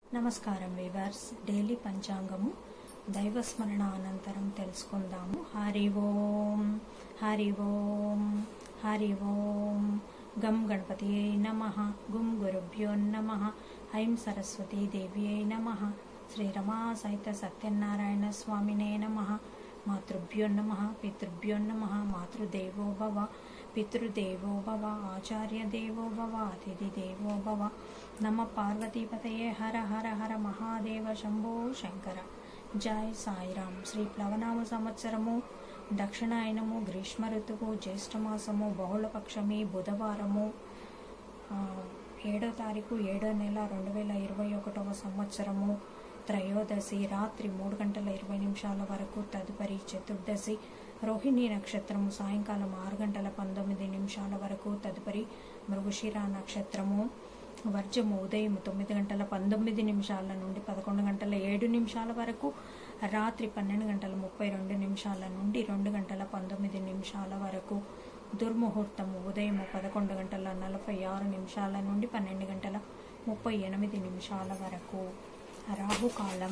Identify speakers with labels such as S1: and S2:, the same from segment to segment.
S1: నమస్కారం viewers daily పంచాంగము దైవస్మరణ అనంతరం తెలుసుకుందాము హరి ఓం హరి ఓం హరి ఓం గం గణపతి నమ గుం గురుభ్యో నమ ఐం సరస్వతీ దేవ్యై నమ శ్రీరమా సహిత సత్యనారాయణ స్వామినే నమ మాతృభ్యో నమ పితృభ్యో నమ మాతృదేవో భవ పితృదేవో భవ ఆచార్య దేవో భవ అతిథి దేవో భవ నమ పార్వతీపతయే హర హర హర మహాదేవ శంభో శంకర జై సాయిరామ్ శ్రీ ప్లవనామ సంవత్సరము దక్షిణాయనము గ్రీష్మ ఋతువు జ్యేష్ఠమాసము బహుళపక్షమి బుధవారము ఆ, ఏడో తారీఖు ఏడో నెల రెండు వేల ఇరవై ఒకటవ సంవత్సరము త్రయోదశి రాత్రి మూడు గంటల ఇరవై నిమిషాల వరకు తదుపరి చతుర్దశి రోహిణి నక్షత్రము సాయంకాలం ఆరు గంటల పంతొమ్మిది నిమిషాల వరకు తదుపరి మృగశిర నక్షత్రము వర్జము ఉదయం తొమ్మిది గంటల పంతొమ్మిది నిమిషాల నుండి పదకొండు గంటల ఏడు నిమిషాల వరకు రాత్రి పన్నెండు గంటల ముప్పై రెండు నిమిషాల నుండి రెండు గంటల పంతొమ్మిది నిమిషాల వరకు దుర్ముహూర్తము ఉదయం పదకొండు గంటల నలభై ఆరు నిమిషాల నుండి పన్నెండు గంటల ముప్పై ఎనిమిది నిమిషాల వరకు రాహుకాలం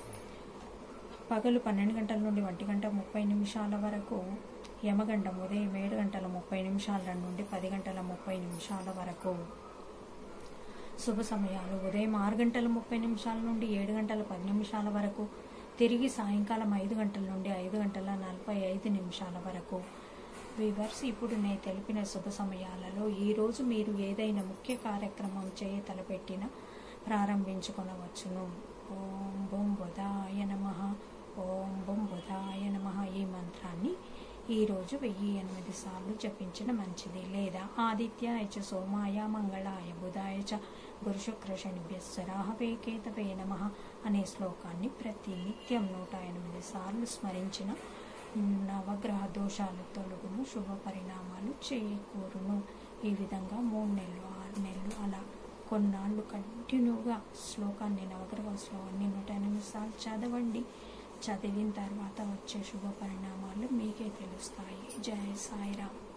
S1: పగలు పన్నెండు గంటల నుండి ఒంటి గంట ముప్పై నిమిషాల వరకు యమగండం ఉదయం ఏడు గంటల ముప్పై నిమిషాల నుండి పది గంటల ముప్పై నిమిషాల వరకు శుభ సమయాలు ఉదయం ఆరు గంటల ముప్పై నిమిషాల నుండి ఏడు గంటల పది నిమిషాల వరకు తిరిగి సాయంకాలం ఐదు గంటల నుండి ఐదు గంటల నలభై ఐదు నిమిషాల వరకు వివర్స్ ఇప్పుడు నేను తెలిపిన శుభ సమయాలలో ఈరోజు మీరు ఏదైనా ముఖ్య కార్యక్రమం చేయ తలపెట్టిన ప్రారంభించుకొనవచ్చును ఓం బొం బుధాయ నమ ఓం బొం బుధాయ నమ ఈ మంత్రాన్ని ఈరోజు వెయ్యి ఎనిమిది సార్లు జపించడం మంచిది లేదా ఆదిత్యాయ చ సోమాయ మంగళాయ బుధాయ చ గురుశుక్ర శనిభ్యస్సరాహవే కేతవే నమ అనే శ్లోకాన్ని ప్రతి నిత్యం నూట ఎనిమిది సార్లు స్మరించిన నవగ్రహ దోషాలు తొలగును శుభ పరిణామాలు చేకూరును ఈ విధంగా మూడు నెలలు ఆరు నెలలు అలా కొన్నాళ్ళు కంటిన్యూగా శ్లోకాన్ని నవగ్రహ శ్లోకాన్ని నూట ఎనిమిది సార్లు చదవండి చదివిన తర్వాత వచ్చే శుభ పరిణామాలు మీకే తెలుస్తాయి జయ సాయిరామ్